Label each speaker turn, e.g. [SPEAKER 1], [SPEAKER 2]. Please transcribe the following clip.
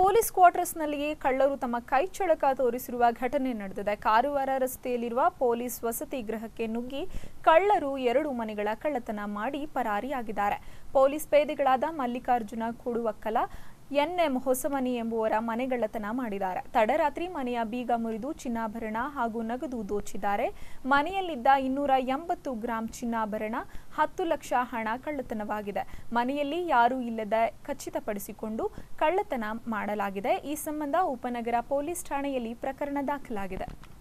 [SPEAKER 1] police ಕ್ವಾರ್ಟರ್ಸ್ನಲ್ಲಿಯೇ ಕಳ್ಳರು ತಮ್ಮ ಕೈಚಳಕ ತೋರಿಸಿರುವ ಘಟನೆ ನಡೆದಿದೆ ಕಾರವಾರ ರಸ್ತೆಯಲ್ಲಿರುವ ಪೊಲೀಸ್ ವಸತಿ ಗೃಹಕ್ಕೆ ನುಗ್ಗಿ ಕಳ್ಳರು ಎರಡು ಮನೆಗಳ ಕಳ್ಳತನ ಮಾಡಿ ಪರಾರಿಯಾಗಿದ್ದಾರೆ ಪೊಲೀಸ್ ಪೇದೆಗಳಾದ ಮಲ್ಲಿಕಾರ್ಜುನ ಕುಡುವಕ್ಕಲ ಎನ್ಎಂ ಹೊಸಮನಿ ಎಂಬುವರ ಮನೆಗಳ್ಳತನ ಮಾಡಿದ್ದಾರೆ ತಡರಾತ್ರಿ ಮನೆಯ ಬೀಗ ಮುರಿದು ಚಿನ್ನಾಭರಣ ಹಾಗೂ ನಗದು ದೋಚಿದ್ದಾರೆ ಮನೆಯಲ್ಲಿದ್ದ ಇನ್ನೂರ ಎಂಬತ್ತು ಗ್ರಾಂ ಚಿನ್ನಾಭರಣ ಹತ್ತು ಲಕ್ಷ ಹಣ ಕಳ್ಳತನವಾಗಿದೆ ಮನೆಯಲ್ಲಿ ಯಾರೂ ಇಲ್ಲದೆ ಖಚಿತಪಡಿಸಿಕೊಂಡು ಕಳ್ಳತನ ಮಾಡಲಾಗಿದೆ ಈ ಸಂಬಂಧ ಉಪನಗರ ಪೊಲೀಸ್ ಠಾಣೆಯಲ್ಲಿ ಪ್ರಕರಣ ದಾಖಲಾಗಿದೆ